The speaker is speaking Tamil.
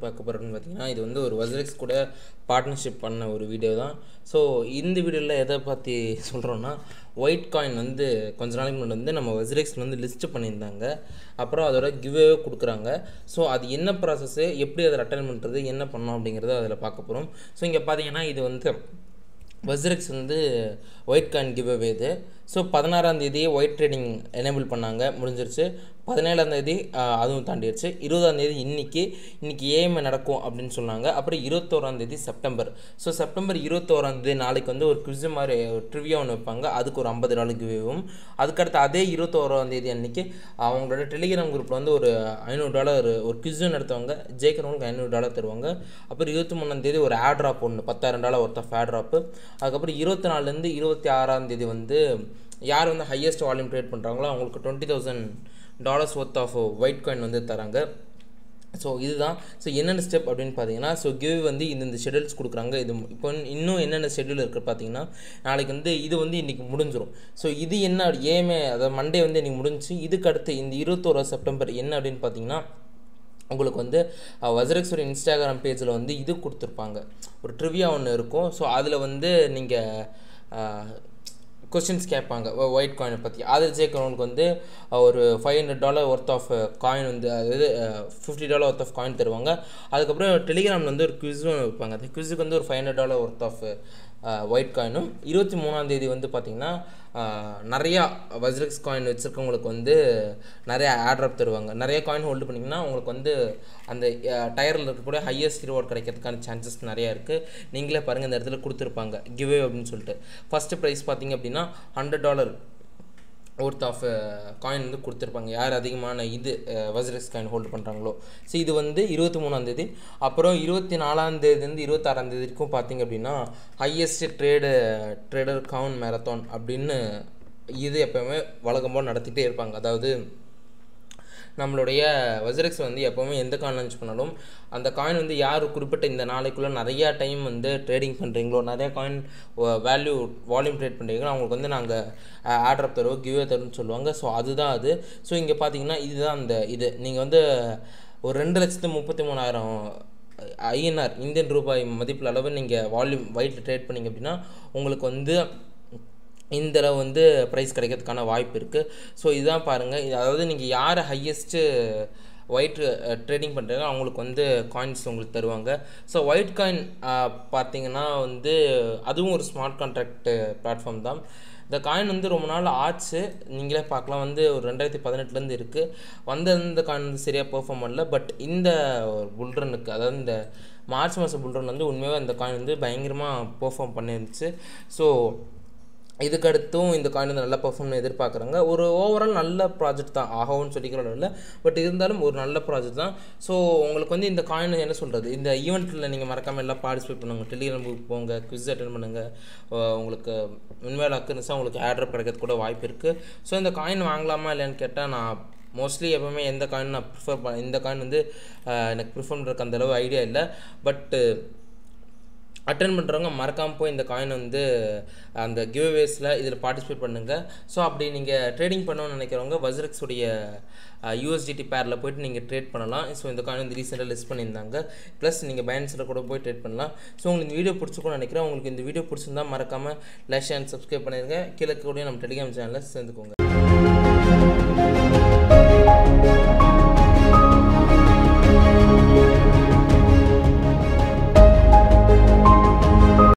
பார்க்க போகிறோன்னு பார்த்தீங்கன்னா இது வந்து ஒரு வசரெக்ஸ் கூட பார்ட்னர்ஷிப் பண்ண ஒரு வீடியோ தான் ஸோ இந்த வீடியோவில் எதை பற்றி சொல்கிறோன்னா ஒயிட் காயின் வந்து கொஞ்ச நாளைக்கு முன்னாடி வந்து நம்ம வசரெக்ஸ் வந்து லிஸ்ட் பண்ணியிருந்தாங்க அப்புறம் அதோட கிவ்வே கொடுக்குறாங்க ஸோ அது என்ன ப்ராசஸ்ஸு எப்படி அதை அட்டன் பண்ணுறது என்ன பண்ணோம் அப்படிங்கிறத அதில் பார்க்க போகிறோம் ஸோ இங்கே பார்த்தீங்கன்னா இது வந்து வஸ்ரெக்ஸ் வந்து ஒயிட் காயின் கிவ் அவே இது ஸோ பதினாறாம் தேதி ஒயிட் ட்ரேடிங் எனேபிள் பண்ணாங்க முடிஞ்சிருச்சு பதினேழாம் தேதி ஆஹ், அதுவும் தாண்டிடுச்சு இருபதாம் தேதி இன்னைக்கு இன்னைக்கு ஏஎம்ஐ நடக்கும் அப்படின்னு சொன்னாங்க அப்புறம் இருபத்தோராம் தேதி செப்டம்பர் ஸோ செப்டம்பர் இருபத்தோராம் தேதி நாளைக்கு வந்து ஒரு குவிஸ் மாதிரி ஒரு ட்ரிவியா ஒன்று வைப்பாங்க அதுக்கு ஒரு ஐம்பது டாலர் கிவேவும் அதுக்கடுத்து அதே இருபத்தோராம் தேதி அன்னைக்கு அவங்களோட டெலிகிராம் குரூப்பில் வந்து ஒரு ஐநூறு டாலர் ஒரு குவிஸும் நடத்துவாங்க ஜெயிக்கிறவங்களுக்கு ஐநூறு டாலர் தருவாங்க அப்புறம் இருபத்தி மூணாம் தேதி ஒரு ஆட் ட்ராப் ஒன்று பத்தாயிரம் dollar worth of airdrop அதுக்கப்புறம் இருபத்தி நாலுலேருந்து இருபத்தி ஆறாம் தேதி வந்து யார் வந்து ஹையஸ்ட் வால்யூம் ட்ரேட் பண்ணுறாங்களோ அவங்களுக்கு twenty thousand dollars worth of white coin வந்து தராங்க ஸோ இதுதான் ஸோ என்னென்ன ஸ்டெப் அப்படின்னு பார்த்தீங்கன்னா ஸோ கிவ் வந்து இந்தந்த ஷெடியூல்ஸ் கொடுக்குறாங்க இது இப்போ இன்னும் என்னென்ன ஷெடியூல் இருக்குது பார்த்தீங்கன்னா நாளைக்கு வந்து இது வந்து இன்றைக்கி முடிஞ்சிடும் ஸோ இது என்ன ஏமே அதாவது மண்டே வந்து இன்றைக்கி முடிஞ்சுச்சு இதுக்கு அடுத்து இந்த இருபத்தோரா செப்டம்பர் என்ன அப்படின்னு பார்த்தீங்கன்னா உங்களுக்கு வந்து வசரக்ஸோட இன்ஸ்டாகிராம் பேஜில் வந்து இது கொடுத்துருப்பாங்க ஒரு ட்ரிவியா ஒன்று இருக்கும் ஸோ அதில் வந்து நீங்கள் கொஷின்ஸ் கேட்பாங்க ஒயிட் காயினை பற்றி அதில் ஜெயிக்கிறவங்களுக்கு வந்து அஹ், ஒரு five hundred dollar worth of coin வந்து அதாவது fifty dollar worth of coin தருவாங்க அதுக்கப்புறம் டெலிகிராமில் வந்து ஒரு குவிஸும் வைப்பாங்க அந்த குவிஸுக்கு வந்து ஒரு five hundred dollar worth of white காயினும் இருபத்தி மூணாம் தேதி வந்து பார்த்திங்கன்னா அஹ், நிறையா வஜ்ரக்ஸ் காயின் வச்சுருக்கவங்களுக்கு வந்து நிறைய ஆட்ரப் தருவாங்க நிறைய காயின் ஹோல்டு பண்ணிங்கன்னா உங்களுக்கு வந்து அந்த டயரில் இருக்கக்கூடிய ஹையஸ்ட் ரிவார்ட் கிடைக்கிறதுக்கான சான்சஸ் நிறையா இருக்குது நீங்களே பாருங்கள் இந்த இடத்துல கொடுத்துருப்பாங்க கிவ்வே அப்படின்னு சொல்லிட்டு ஃபஸ்ட்டு ப்ரைஸ் பார்த்தீங்க அப்படின்னா hundred dollar worth of coin வந்து கொடுத்துருப்பாங்க யார் அதிகமான இது வசரக்ஸ் காயின் ஹோல்டு பண்ணுறாங்களோ ஸோ இது வந்து இருபத்தி மூணாந்தேதி அப்புறம் இருபத்தி நாலாந்தேதிலேருந்து இருபத்தாறாம் தேதி வரைக்கும் பார்த்தீங்க அப்படின்னா ஹையஸ்ட் ட்ரேடு ட்ரேடர் கவுன் மேரத்தான் அப்படின்னு இது எப்போவுமே வழக்கம் போல் நடத்திட்டே இருப்பாங்க அதாவது நம்மளுடைய வசரெக்ஸ் வந்து எப்போவுமே எந்த காயின் லான்ச் பண்ணாலும் அந்த காயின் வந்து யார் குறிப்பிட்ட இந்த நாளைக்குள்ளே நிறையா டைம் வந்து ட்ரேடிங் பண்ணுறீங்களோ நிறையா காயின் வேல்யூ வால்யூம் ட்ரேட் பண்ணுறீங்களோ அவங்களுக்கு வந்து நாங்கள் ஆர்டர் தருவோம் கிவ்வே தருவோம்னு சொல்லுவாங்க ஸோ அதுதான் அது ஸோ இங்கே பார்த்தீங்கன்னா இதுதான் அந்த இது நீங்கள் வந்து ஒரு ரெண்டு லட்சத்து முப்பத்தி மூணாயிரம் ஐஎன்ஆர் இந்தியன் ரூபாய் மதிப்பில் அளவு நீங்கள் வால்யூம் ஒயிட்டில் ட்ரேட் பண்ணீங்க அப்படின்னா உங்களுக்கு வந்து இந்த அளவு வந்து ப்ரைஸ் கிடைக்கிறதுக்கான வாய்ப்பு இருக்குது ஸோ இதுதான் பாருங்கள் இது அதாவது நீங்கள் யார் ஹையஸ்ட்டு ஒயிட் ட்ரேடிங் பண்ணுறீங்க அவங்களுக்கு வந்து காயின்ஸ் உங்களுக்கு தருவாங்க ஸோ ஒயிட் காயின் பார்த்தீங்கன்னா வந்து அதுவும் ஒரு ஸ்மார்ட் கான்ட்ராக்ட் பிளாட்ஃபார்ம் தான் இந்த காயின் வந்து ரொம்ப நாள் ஆச்சு நீங்களே பார்க்கலாம் வந்து ஒரு ரெண்டாயிரத்தி பதினெட்டுலேருந்து இருக்குது வந்த இந்த காயின் வந்து சரியாக பெர்ஃபார்ம் பண்ணல பட் இந்த புல்ரனுக்கு அதாவது இந்த மார்ச் மாதம் புல்ரன் வந்து உண்மையாகவே இந்த காயின் வந்து பயங்கரமாக பெர்ஃபார்ம் பண்ணிருந்துச்சு ஸோ இதுக்கடுத்தும் இந்த காயின் வந்து நல்லா பர்ஃபார்ம் எதிர்பார்க்குறாங்க ஒரு ஓவரால் நல்ல ப்ராஜெக்ட் தான் ஆகவும் சொல்லிக்கிறோம் இல்லை பட் இருந்தாலும் ஒரு நல்ல ப்ராஜெக்ட் தான் ஸோ உங்களுக்கு வந்து இந்த காயின் என்ன சொல்கிறது இந்த ஈவெண்ட்டில் நீங்கள் மறக்காமல் எல்லாம் பார்ட்டிசிபேட் பண்ணுங்க டெலிகிராம் குரூப் போங்க குவிஸ் அட்டன் பண்ணுங்கள் உங்களுக்கு உண்மையில அக்கன்ஸாக உங்களுக்கு ஆட்ரப் கிடைக்கிறது கூட வாய்ப்பு இருக்குது ஸோ இந்த காயின் வாங்கலாமா இல்லைன்னு கேட்டால் நான் மோஸ்ட்லி எப்போவுமே எந்த காயின் நான் ப்ரிஃபர் பண்ண இந்த காயின் வந்து அஹ், எனக்கு ப்ரிஃபர் பண்ணுறதுக்கு அந்தளவு ஐடியா இல்லை பட்டு அட்டன் பண்ணுறவங்க மறக்காமல் போய் இந்த காயின் வந்து அந்த கிவ்அவேஸில் இதில் பார்ட்டிசிபேட் பண்ணுங்கள் ஸோ அப்படி நீங்கள் ட்ரேடிங் பண்ணணும்னு நினைக்கிறவங்க வஜ்ரக்ஸ் உடைய யூஎஸ்டிடி பேரில் போயிட்டு நீங்கள் ட்ரேட் பண்ணலாம் ஸோ இந்த காயின் வந்து ரீசெண்டாக லிஸ்ட் பண்ணியிருந்தாங்க ப்ளஸ் நீங்கள் பேன்ஸில் கூட போய் ட்ரேட் பண்ணலாம் ஸோ உங்களுக்கு இந்த வீடியோ பிடிச்சிருக்கும்னு நினைக்கிறேன் உங்களுக்கு இந்த வீடியோ பிடிச்சிருந்தா மறக்காமல் லைக் அண்ட் சப்ஸ்கிரைப் பண்ணிடுங்க கீழே கூட நம்ம டெலிகிராம் சேனலில் சேர்ந்துக்கோங்க